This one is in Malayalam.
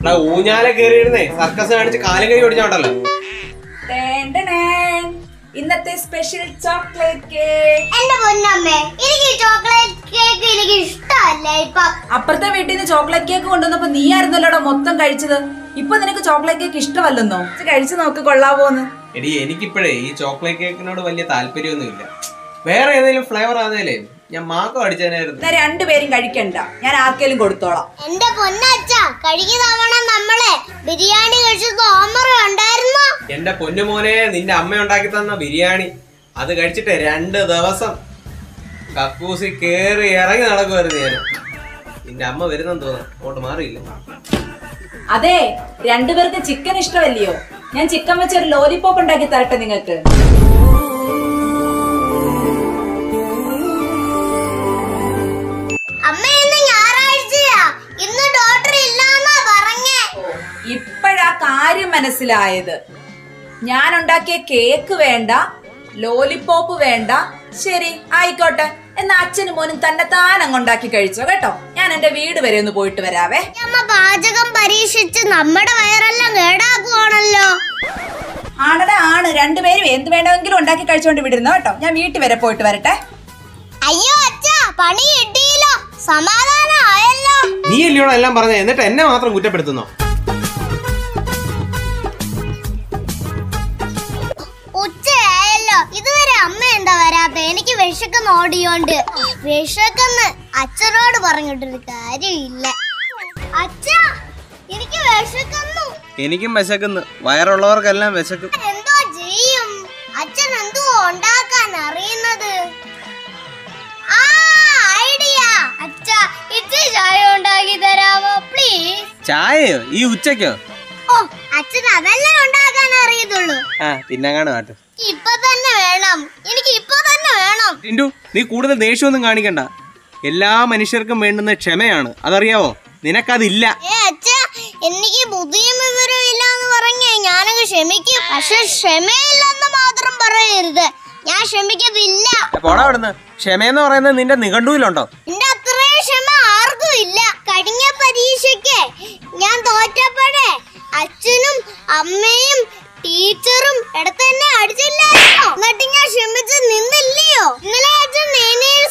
എടാ ഊഞ്ഞാലെ കയറിയിരുന്നേ സർക്കസ് കാണിച്ച് കാലും കൈ ഓടിച്ചോണ്ടല്ലോ ടേണ്ടടേൻ. ഇന്നത്തെ സ്പെഷ്യൽ ചോക്ലേറ്റ് കേക്ക് എന്റെ പൊന്നമ്മേ എനിക്ക് ഈ ചോക്ലേറ്റ് കേക്ക് എനിക്ക് ഇഷ്ടമല്ല ഇപ്പൊ അപ്പുറത്തെ വീട്ടിൽ നിന്ന് ചോക്ലേറ്റ് കേക്ക് കൊണ്ടുവന്നപ്പോ നീ ആയിരുന്നല്ലോടാ മൊത്തം കഴിച്ചത് ഇപ്പൊ നിനക്ക് ചോക്ലേറ്റ് കേക്ക് ഇഷ്ടമല്ലെന്നോ ഇത് കഴിച്ചു നോക്ക് കൊള്ളാവോന്ന് എടി എനിക്കിപ്പോഴേ ഈ ചോക്ലേറ്റ് കേക്കിനോട് വലിയ താല്പര്യമൊന്നുമില്ല വേറെ ഏതെങ്കിലും ഫ്ലേവർ ആണെങ്കിലേ ഞാൻ മാക്കം അടിച്ചതിനായിരുന്നു എന്നാ രണ്ടുപേരും കഴിക്കണ്ട ഞാൻ ആർക്കേലും കൊടുത്തോളാം എന്റെ പൊന്നച്ച കഴിഞ്ഞ തവണ നമ്മളെ ബിരിയാണി കഴിച്ചത് ഓമറ ഉണ്ടായിരുന്നോ എന്റെ പൊന്നുമോനെ നിന്റെ അമ്മ ഉണ്ടാക്കി തന്ന ബിരിയാണി അത് കഴിച്ചിട്ട് രണ്ട് ദിവസം കക്കൂസി കേറി ഇറങ്ങി നടക്കുമായിരുന്നു ഞാൻ നിന്റെ അമ്മ വരുന്നെന്ന് തോന്നുന്നു അങ്ങോട്ട് മാറിയില്ല അതെ രണ്ടുപേർക്ക് ചിക്കൻ ഇഷ്ടമല്ലയോ ഞാൻ ചിക്കൻ വെച്ച് ഒരു ലോലിപോപ്പ് ഉണ്ടാക്കി തരട്ടെ നിങ്ങൾക്ക് അമ്മ ഇന്ന് ഞായറാഴ്ചയാ ഇന്ന് ഡോക്ടർ ഇല്ലാന്നാ പറഞ്ഞേ ഇപ്പോഴാ കാര്യം മനസ്സിലായത് ഞാൻ ഉണ്ടാക്കിയ കേക്ക് വേണ്ട ലോലിപോപ്പ് വേണ്ട ശരി ആയിക്കോട്ടെ എന്നാ അച്ഛനും മോനും തന്നെ താൻ അങ്ങ് ഉണ്ടാക്കി കഴിച്ചോ കേട്ടോ ഞാൻ എന്റെ വീട് വരെ ഒന്ന് പോയിട്ട് വരാവേ അമ്മ പാചകം പരീക്ഷിച്ച് നമ്മുടെ വയറെല്ലാം കേടാക്കുവാണല്ലോ ആണടാ ആണ് രണ്ടുപേരും എന്ത് വേണമെങ്കിലും ഉണ്ടാക്കി കഴിച്ചോണ്ട് വിടിരുന്നോ കേട്ടോ ഞാൻ വീട്ടിൽ വരെ പോയിട്ട് വരട്ടെ അയ്യോ അച്ഛാ പണി കിട്ടിയില്ലോ സമാധാനം ആയല്ലോ നീ അല്ലയോടെ എല്ലാം പറഞ്ഞ എന്നിട്ട് എന്നെ മാത്രം കുറ്റപ്പെടുത്തുന്നോ ഉച്ചയായല്ലോ ഇതുവരെ അമ്മ എന്താ വരാത്ത എനിക്ക് വിശക്കുന്ന ഓടിയോണ്ട് വിശക്കെന്ന് അച്ഛനോട് പറഞ്ഞിട്ടൊരു കാര്യമില്ല അച്ഛാ എനിക്ക് വിശക്കുന്നു എനിക്കും വിശക്കുന്നു വയറുള്ളവർക്കെല്ലാം വിശക്കും എന്തോ ചെയ്യും അച്ഛൻ എന്തോ ഉണ്ടാക്കാൻ അറിയുന്നത് ആ ഐഡിയ അച്ഛാ ഇച്ചിരി ചായ ഉണ്ടാക്കി തരാമോ പ്ലീസ് ചായയോ ഈ ഉച്ചക്കോ ഓ അച്ഛൻ അതല്ലേ ഉണ്ടാക്കാൻ അറിയത്തുള്ളൂ ആ പിന്നെങ്ങാണ് കാട്ട് ഇപ്പൊ തന്നെ വേണം എനിക്ക് ഇപ്പൊ തന്നെ വേണം ടിൻഡു നീ കൂടുതൽ ദേഷ്യമൊന്നും കാണിക്കണ്ട എല്ലാ മനുഷ്യർക്കും വേണ്ടുന്ന ക്ഷമയാണ് അതറിയാവോ നിനക്കതില്ല ഏ അച്ഛ എനിക്ക് ബുദ്ധിയും വിവരവും ഇല്ലാന്ന് പറഞ്ഞേ ഞാനങ്ങ് ക്ഷമിക്കും പക്ഷെ ക്ഷമയില്ലെന്ന് മാത്രം പറയരുത് ഞാൻ ക്ഷമിക്കത്തില്ല പോടാ അവിടുന്ന് ക്ഷമയെന്ന് പറയുന്നത് നിന്റെ നിഘണ്ടുവിലുണ്ടോ എന്റെ അത്രയും ക്ഷമ ആർക്കും ഇല്ല കഴിഞ്ഞ പരീക്ഷയ്ക്ക് ഞാൻ തോറ്റപ്പോഴേ അച്ഛനും അമ്മയും ടീച്ചറും ഇടത്ത് തന്നെ അടിച്ചില്ലായിരുന്നോ എന്നിട്ട് ഞാൻ ക്ഷമിച്ച് നിന്നില്ലയോ ഇന്നലെ അച്ഛൻ നേനെയും